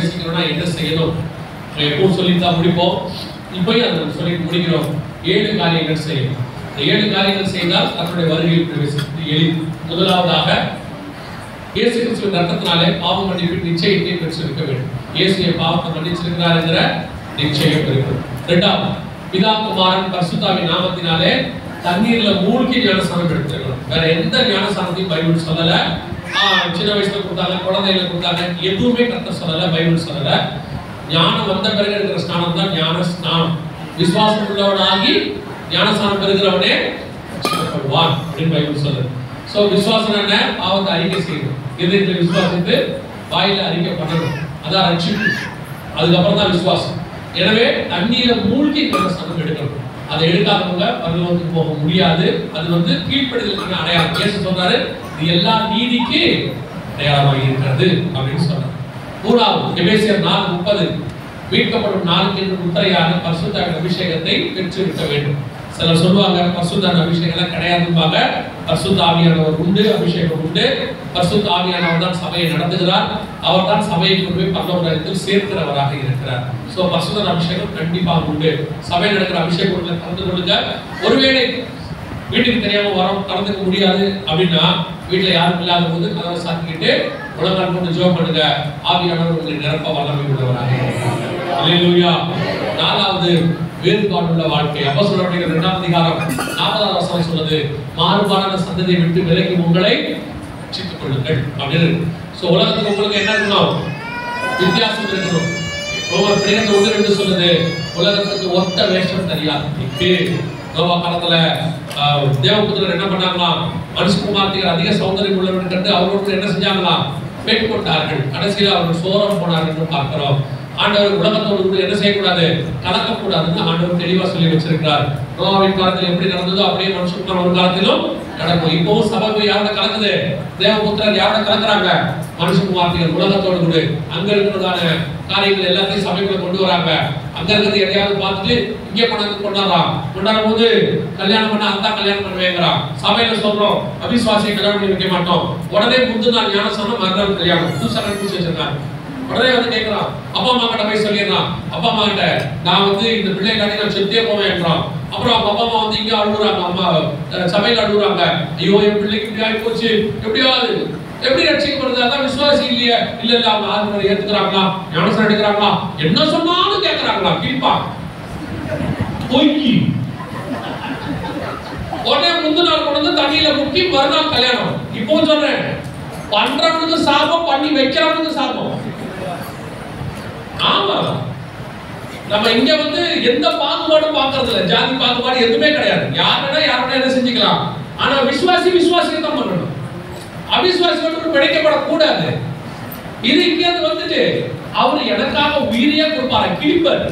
பிரவேசிக்கணும்னா என்ன செய்யணும் நம்ம எப்பவும் சொல்லித்தான் முடிப்போம் இப்பயும் அதை நம்ம சொல்லி முடிக்கிறோம் ஏழு காரியங்கள் செய்யணும் இந்த ஏழு காரியங்கள் செய்தால் தன்னுடைய வருகையில் பிரவேசிப்பது எளிது முதலாவதாக இயேசு கிறிஸ்துவின் ரத்தத்தினாலே பாவ மன்னிப்பின் நிச்சயத்தை பெற்றிருக்க வேண்டும் இயேசு என் பாவத்தை மன்னிச்சிருக்கிறார் என்கிற நிச்சயம் இருக்கும் இரண்டாவது பிதா குமாரன் பரிசுத்தாவின் நாமத்தினாலே தண்ணீர்ல மூழ்கி ஞானஸ்தானம் எடுத்திருக்கணும் வேற எந்த ஞானஸ்தானத்தையும் பைபிள் சொல்லல ஆஹ் சின்ன வயசுல கொடுத்தாங்க குழந்தைகளை கொடுத்தாங்க எதுவுமே கத்த சொல்லல பைபிள் சொல்லல ஞானம் வந்த பிறகு இருக்கிற ஸ்நானம் தான் ஞான ஸ்நானம் விசுவாசம் உள்ளவனாகி ஞானஸ்தானம் பெறுகிறவனே ரட்சிக்கப்படுவான் அப்படின்னு பைபிள் சொல்லுது சோ விசுவாசம் என்ன பாவத்தை அறிக்கை செய்யணும் இதயத்தில் விசுவாசித்து வாயில அறிக்கை பண்ணணும் அதான் ரட்சிப்பு அதுக்கப்புறம் தான் விசுவாசம் எனவே தண்ணீரை மூழ்கி ஞானஸ்தானம் எடுக்கணும் அதை எடுக்காதவங்க பரலோகத்துக்கு போக முடியாது அது வந்து கீழ்ப்படுதலுக்கு அடையாளம் இயேசு சொன்னாரு இது எல்லா நீதிக்கு அடையாளமாக இருக்கிறது அப்படின்னு சொன்னார் மூணாவது எபேசியர் நாலு முப்பது மீட்கப்படும் நாளுக்கு என்று முத்திரையான பரிசுத்தாவின் அபிஷேகத்தை பெற்றிருக்க வேண்டும் சிலர் சொல்லுவாங்க பரிசுத்தான அபிஷேகம் கிடையாதும்பாங்க பரிசுத்த ஆவியானவர் உண்டு அபிஷேகம் உண்டு பரிசுத்த ஆவியானவர் தான் சபையை நடத்துகிறார் அவர் தான் சபையை கொண்டு போய் பல்லவரத்தில் சேர்க்கிறவராக இருக்கிறார் சோ பரிசுத்த அபிஷேகம் கண்டிப்பாக உண்டு சபை நடக்கிற அபிஷேகத்துல கலந்து கொள்ளுங்க ஒருவேளை வீட்டுக்கு தெரியாம வரோம் கலந்துக்க முடியாது அப்படின்னா வீட்டுல யாரும் இல்லாத போது கதவை சாத்திக்கிட்டு உலகம் கொண்டு ஜோம் பண்ணுங்க ஆவியானவர் உங்களை நிரப்ப வல்லமை உள்ளவராக இருக்கிறார். அல்லேலூயா நாலாவது வேறுபாடுள்ள வாழ்க்கை அப்போ சொல்ற இரண்டாம் அதிகாரம் நாற்பதாம் வசனம் சொல்லுது மாறுபாடான சந்ததியை விட்டு விலகி உங்களை ரட்சித்துக் கொள்ளுங்கள் அப்படின்னு இருக்கு. சோ உலகத்துக்கு உங்களுக்கு என்ன இருக்கணும் வித்தியாசம் இருக்கணும் ரோமர் பன்னிரண்டு ஒன்று ரெண்டு சொல்லுது உலகத்துக்கு ஒத்த வேஷம் தெரியாது இருக்கு நோவா காலத்துல ஆஹ், தேவபுத்திரர் என்ன பண்ணாங்களாம் மனுஷகுமார்த்திகள் அதிக சௌந்தரியம் உள்ளவர்கள் கண்டு அவர்களுக்கு என்ன செஞ்சாங்களாம் பெண் கொண்டார்கள் கடைசியில் அவர்கள் சோரம் போனார்கள் பார்க்கிறோம் ஆண்டவர் உலகத்தோடு கூட என்ன செய்யக்கூடாது கலக்கக்கூடாதுன்னு ஆண்டவர் தெளிவா சொல்லி வச்சிருக்கிறார் நோவாவின் காலத்தில் எப்படி நடந்ததோ அப்படியே மனுஷகுமார் ஒரு காலத்திலும் நடக்கும் இப்பவும் சபை போய் யாரோட கலக்குது தேவபுத்திரர் யாரோட கலக்குறாங்க மனுஷகுமார்த்திகள் உலகத்தோடு கூட அங்க இருக்கிறதான காரியங்கள் எல்லாத்தையும் சபைக்குள்ள கொண்டு வராங்க அங்க இருக்கிறது எதையாவது பார்த்துட்டு இங்கே கொண்டாந்து கொண்டாடுறான் கொண்டாடும் போது கல்யாணம் பண்ண அதான் கல்யாணம் பண்ணுவேங்கிறான் சபையில சொல்றோம் அவிசுவாசியை கல்யாணம் பண்ணி வைக்க மாட்டோம் உடனே முந்து நாள் ஞானம் சொன்னா மறுநாள் கல்யாணம் புதுசா கண்டுபிடிச்சு வச்சிருக்காங்க உடனே வந்து கேட்கிறான் அப்பா அம்மா கிட்ட போய் சொல்லிடுறான் அப்பா அம்மா கிட்ட நான் வந்து இந்த பிள்ளை காட்டி நான் செத்தே போவேன்றான் அப்புறம் அவங்க அப்பா அம்மா வந்து இங்க அழுகுறாங்க அம்மா அஹ், சபையில அழுகுறாங்க ஐயோ என் பிள்ளைக்கு இப்படி ஆகி போச்சு எப்படியாவது எப்படி ரட்சிக்கப்படுது அதான் விசுவாசி இல்லையே இல்ல இல்ல அவங்க ஆத்மரை ஏத்துக்கிறாங்களா ஞானசம் எடுக்கிறாங்களா என்ன சொன்னாலும் கேட்கறாங்களா கீழ்ப்பா பொய்க்கி உடனே முந்தின நாள் கொண்டு வந்து தண்ணியில முக்கி மறுநாள் கல்யாணம் இப்போ சொல்றேன் பண்றவனுக்கு சாபம் பண்ணி வைக்கிறவனுக்கு சாபம் ஆமா நம்ம இங்க வந்து எந்த பாகுபாடும் பார்க்கறது இல்ல ஜாதி பாகுபாடு எதுவுமே கிடையாது யார் வேணா யார் வேணா என்ன செஞ்சுக்கலாம் ஆனா விசுவாசி விசுவாசியை தான் பண்ணணும் அவிசுவாசியோடு பிழைக்கப்படக்கூடாது இது இங்க இருந்து வந்துட்டு அவர் எனக்காக உயிரையே கொடுப்பாரு கிழிப்பர்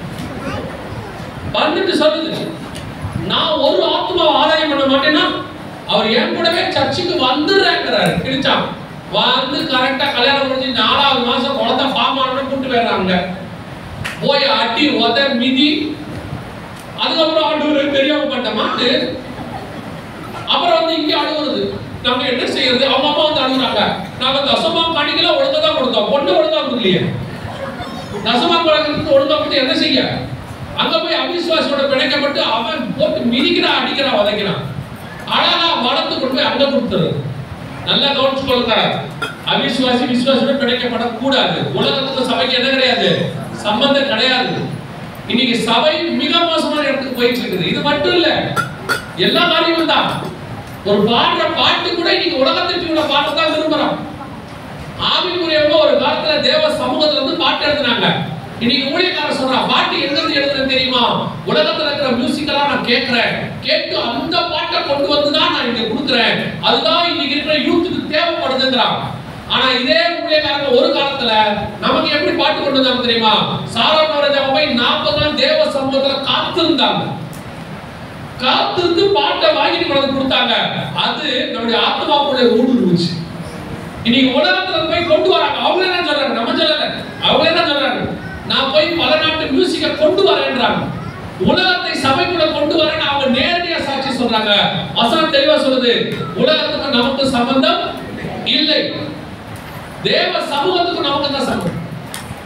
வந்துட்டு சொல்லுது நான் ஒரு ஆத்மாவை ஆதாயம் பண்ண மாட்டேன்னா அவர் என் கூடவே சர்ச்சுக்கு வந்துடுறேங்கிறாரு கிழிச்சான் வந்து கரெக்டா கல்யாணம் முடிஞ்சு நாலாவது மாசம் குழந்தை பாமானோட கூட்டு போயிடுறாங்க போய் அடி உத மிதி அதுக்கப்புறம் ஆண்டு தெரியாம பண்ண மாட்டு அப்புறம் வந்து இங்க அழுவுறது நாங்க என்ன செய்யறது அவங்க அம்மா வந்து அழுகுறாங்க நாங்க தசமா காணிக்கல ஒழுங்கா தான் கொடுத்தோம் பொண்ணு ஒழுங்கா கொடுக்கலையே தசமா காணிக்கு ஒழுங்கா கொடுத்து என்ன செய்ய அங்க போய் அவிசுவாசியோட பிணைக்கப்பட்டு அவன் போட்டு மிதிக்கிறான் அடிக்கிறான் உதைக்கிறான் அழகா வளர்த்து கொண்டு போய் அங்க கொடுத்துறது நல்லா கவனிச்சுக்கொள்ளுங்க அவிசுவாசி விசுவாசியோட பிணைக்கப்படக்கூடாது உலகத்துக்கு சபைக்கு என்ன கிடையாது சம்பந்தம் கிடையாது இன்னைக்கு சபை மிக மோசமான இடத்துக்கு போயிட்டு இருக்குது இது மட்டும் இல்ல எல்லா காரியமும் தான் ஒரு பாடுற பாட்டு கூட இன்னைக்கு உலகத்திற்கு உள்ள பாட்டு தான் விரும்புறோம் ஆவிக்குரியவங்க ஒரு காலத்துல தேவ சமூகத்துல இருந்து பாட்டு எழுதுனாங்க இன்னைக்கு ஊழியக்காரர் சொல்றான் பாட்டு எங்க இருந்து எழுதுறது தெரியுமா உலகத்துல இருக்கிற மியூசிக்கெல்லாம் நான் கேட்கிறேன் கேட்டு அந்த பாட்டை கொண்டு வந்து தான் நான் இங்க கொடுக்குறேன் அதுதான் இன்னைக்கு இருக்கிற யூத்துக்கு தேவைப்படுதுங்கிறான் ஆனா இதே ஊழியக்காரங்க ஒரு காலத்துல நமக்கு எப்படி பாட்டு கொண்டு வந்தாங்க தெரியுமா சாராபுர போய் நாற்பது நாள் தேவ சமூகத்துல காத்திருந்தாங்க காத்திருந்து பாட்டை வாங்கிட்டு கொண்டு வந்து கொடுத்தாங்க அது நம்முடைய ஆத்மாவுக்குள்ள ஊடுருவுச்சு இன்னைக்கு உலகத்துல போய் கொண்டு வராங்க அவங்க என்ன சொல்றாங்க நம்ம சொல்லல அவங்க என்ன சொல்றாங்க நான் போய் பல நாட்டு மியூசிக்கை கொண்டு வரேன்றாங்க உலகத்தை சபைக்குள்ள கொண்டு வரேன்னு அவங்க நேரடியா சாட்சி சொல்றாங்க வசனம் தெளிவா சொல்லுது உலகத்துக்கு நமக்கு சம்பந்தம் இல்லை தேவ சமூகத்துக்கு நமக்கு தான் சம்பந்தம்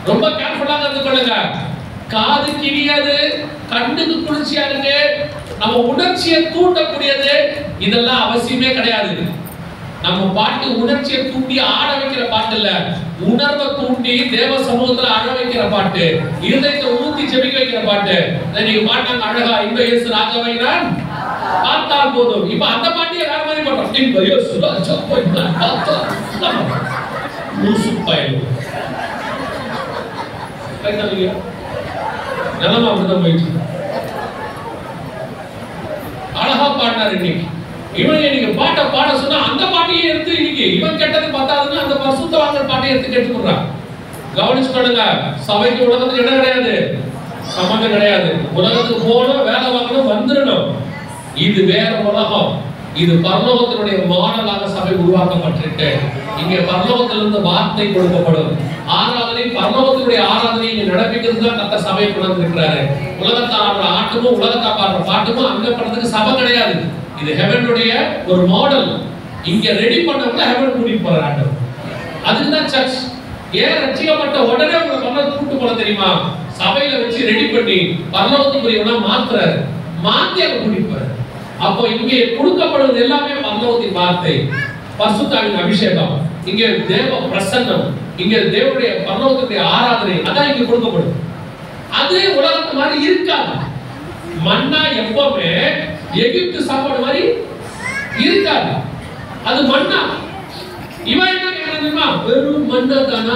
ரொம்ப கேர்ஃபுல்லாக இருந்து கொள்ளுங்க காது கிணியாது கண்ணுக்கு குளிர்ச்சியா இருக்கு நம்ம உணர்ச்சியை தூண்டக்கூடியது இதெல்லாம் அவசியமே கிடையாது நம்ம பாட்டு உணர்ச்சியை தூண்டி ஆட வைக்கிற பாட்டு இல்ல உணர்வை தூண்டி தேவ சமூகத்துல அழ வைக்கிற பாட்டு இருதயத்தை ஊத்தி ஜெபிக்க வைக்கிற பாட்டு இதை நீங்க பாட்டாங்க அழகா இன்ப இயேசு ராஜாவை நான் பார்த்தால் போதும் இப்ப அந்த பாட்டியை வேற மாதிரி பண்றோம் இன்ப இயேசு ராஜாவை நான் பார்த்தால் லூசு பயல் கைத்தலையா நிலமா அப்படிதான் போயிட்டு இருக்கு. அழகா பாடினார் இன்னைக்கு இவன் இன்னைக்கு பாட்டை பாட சொன்னா அந்த பாட்டையே எடுத்து இன்னைக்கு இவன் கெட்டது பார்த்தாதுன்னு அந்த பரிசுத்த வாங்குற பாட்டையை எடுத்து கேட்டு போடுறான் கவனிச்சு பண்ணுங்க சபைக்கு உலகத்துக்கு இடம் கிடையாது சம்மந்தம் கிடையாது உலகத்துக்கு போகணும் வேலை வாங்கணும் வந்துடணும் இது வேற உலகம் இது பரலோகத்தினுடைய மாடலாக சபை உருவாக்கப்பட்டிருக்கு இங்க பரலோகத்திலிருந்து வார்த்தை கொடுக்கப்படும் ஆராதனை பரலோகத்தினுடைய ஆராதனை இங்க நடப்பிக்கிறது தான் கத்த சபை கொண்டு இருக்கிறாரு உலகத்தை ஆடுற ஆட்டமும் உலகத்தை பாடுற பாட்டுமும் அங்க பண்றதுக்கு சபை கிடையாது இது ஹெவனுடைய ஒரு மாடல் இங்க ரெடி பண்ணவங்க ஹெவன் கூட்டிட்டு போற ஆட்டம் அதுக்கு தான் சர்ச் ஏன் ரட்சிக்கப்பட்ட உடனே உங்களை பரலோகத்துக்கு கூட்டு போல தெரியுமா சபையில வச்சு ரெடி பண்ணி பரலோகத்துக்குரியவனா மாத்துறாரு மாத்தி அவங்க கூட்டிட்டு போறாரு அப்போ இங்கே கொடுக்கப்படுவது எல்லாமே பரலோகத்தின் வார்த்தை பசுத்தாவின் அபிஷேகம் இங்கே தேவ பிரசன்னம் இங்கே தேவனுடைய பரலோகத்துடைய ஆராதனை அதான் இங்க கொடுக்கப்படும் அது உலகத்து மாதிரி இருக்காது மண்ணா எப்பவுமே எகிப்து சாப்பாடு மாதிரி இருக்காது அது மண்ணா இவன் என்ன கேட்கறான் தெரியுமா வெறும் மண்ணா தானா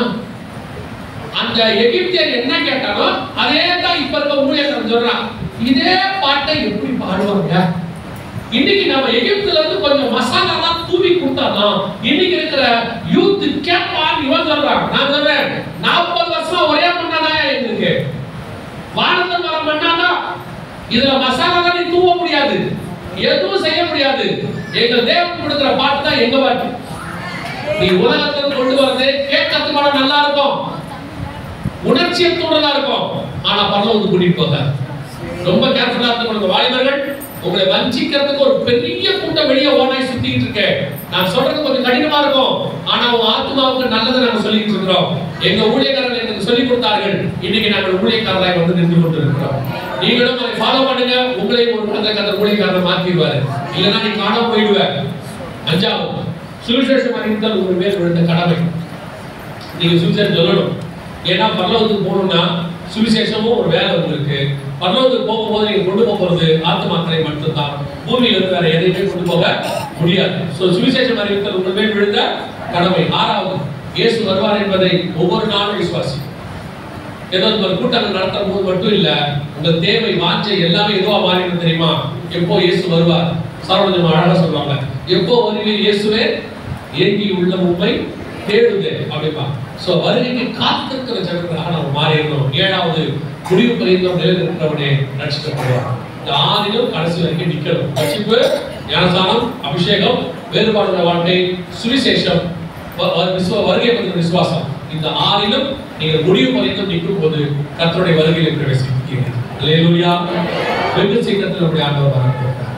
அந்த எகிப்தியர் என்ன கேட்டானோ அதே தான் இப்ப இருக்க ஊழியர்கள் சொல்றான் இதே பாட்டை எப்படி பாடுவாங்க இன்னைக்கு நம்ம எகிப்துல இருந்து கொஞ்சம் மசாலாலாம் தூவி கொடுத்தாதான் இன்னைக்கு இருக்கிற யூத் கேட்பான் இவன் சொல்றான் நான் சொல்றேன் நாற்பது வருஷமா ஒரே மண்ணாதான் எங்களுக்கு வானத்தை வர மண்ணாதான் இதுல மசாலா நீ தூவ முடியாது எதுவும் செய்ய முடியாது எங்க தேவன் கொடுக்கிற பாட்டு தான் எங்க பாட்டு நீ உலகத்துல கொண்டு வரது கேட்கறதுக்கு கூட நல்லா இருக்கும் உணர்ச்சியை தூண்டலா இருக்கும் ஆனா பரலோகத்துக்கு கூட்டிட்டு போக ரொம்ப கேர்ஃபுல்லா இருந்து வாலிபர்கள் உங்களை வஞ்சிக்கிறதுக்கு ஒரு பெரிய கூட்டம் வெளியே ஓனாய் சுத்திட்டு இருக்கு நான் சொல்றது கொஞ்சம் கடினமா இருக்கும் ஆனா உங்க ஆத்மாவுக்கு நல்லதை நாங்க சொல்லிட்டு இருக்கிறோம் எங்க ஊழியக்காரர்கள் எனக்கு சொல்லி கொடுத்தார்கள் இன்னைக்கு நாங்கள் ஊழியக்காரராய் வந்து நின்று கொண்டு இருக்கிறோம் நீங்களும் அதை ஃபாலோ பண்ணுங்க உங்களையும் ஒரு அந்த அந்த ஊழியக்காரரை மாத்திடுவாரு இல்லைன்னா நீ காணாம போயிடுவ அஞ்சாவது சுவிசேஷம் அறிவித்தால் உங்கள் மேல் விழுந்த கடமை நீங்க சுவிசேஷம் சொல்லணும் ஏன்னா பரலோகத்துக்கு போகணும்னா சுவிசேஷமும் ஒரு வேலை உங்களுக்கு பரலோகத்துக்கு போகும்போது நீங்க கொண்டு போக போறது ஆத்மாக்களை மட்டும்தான் பூமியில இருந்து வேற எதையுமே கொண்டு போக முடியாது சோ சுவிசேஷம் அறிவித்தல் உங்கள் மேல் விழுந்த கடமை ஆறாவது இயேசு வருவார் என்பதை ஒவ்வொரு நாளும் விசுவாசி ஏதோ ஒரு கூட்டங்கள் நடத்தும் போது மட்டும் இல்ல உங்க தேவை வாஞ்சை எல்லாமே எதுவா மாறிடும் தெரியுமா எப்போ இயேசு வருவார் சரவணம் அழகா சொல்லுவாங்க எப்போ வருவீர் இயேசுவே ஏங்கி உள்ள உண்மை தேடுதே அப்படிப்பா சோ வருகைக்கு காத்திருக்கிற ஜனங்களாக நம்ம மாறிடணும் ஏழாவது முடிவு பரிந்தம் நிலைநிற்கிறவனே ரட்சிக்கப்படுவார் இந்த ஆறிலும் கடைசி வரைக்கும் நிக்கணும் ரட்சிப்பு ஞானசானம் அபிஷேகம் வேறுபாடுள்ள வாழ்க்கை சுவிசேஷம் வ- வ- விசுவ வருகை பற்றின விசுவாசம் இந்த ஆறிலும் நீங்கள் முடிவு பரிந்தும் நிற்கும் போது கர்த்தருடைய வருகையில் பிரவேசிக்கிறீர்கள் அல்லேலூயா வெகு சீக்கிரத்தில் நம்முடைய ஆண்டவர் வரப்போகிறார்